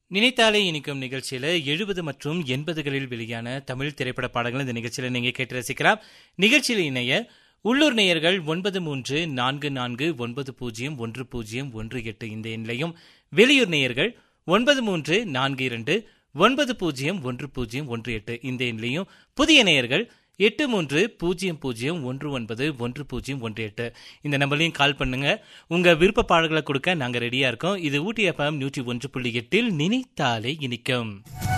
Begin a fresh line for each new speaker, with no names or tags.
நினைத்தாலே இனிக்கும் நிகழ்ச்சியில எழுபது மற்றும் எண்பதுகளில் வெளியான தமிழ் திரைப்பட பாடல்கள் இந்த நிகழ்ச்சியில நீங்க கேட்டு ரசிக்கலாம் நிகழ்ச்சியில் இணைய உள்ளூர் நேயர்கள் ஒன்பது மூன்று நான்கு நான்கு ஒன்பது பூஜ்ஜியம் ஒன்று பூஜ்ஜியம் ஒன்று எட்டு இந்த எண்ணிலையும் வெளியூர் நேயர்கள் ஒன்பது மூன்று நான்கு இரண்டு ஒன்பது பூஜ்ஜியம் ஒன்று பூஜ்ஜியம் ஒன்று எட்டு இந்த எண்ணிலையும் புதிய நேயர்கள் எட்டு மூன்று பூஜ்ஜியம் பூஜ்ஜியம் ஒன்று ஒன்பது ஒன்று பூஜ்ஜியம் ஒன்று எட்டு இந்த நம்பர்லையும் கால் பண்ணுங்க உங்க விருப்ப பாடல்களை கொடுக்க நாங்க ரெடியா இருக்கோம் இது ஊட்டி எஃப்எம் நூற்றி ஒன்று புள்ளி எட்டில் நினைத்தாலே இனிக்கும்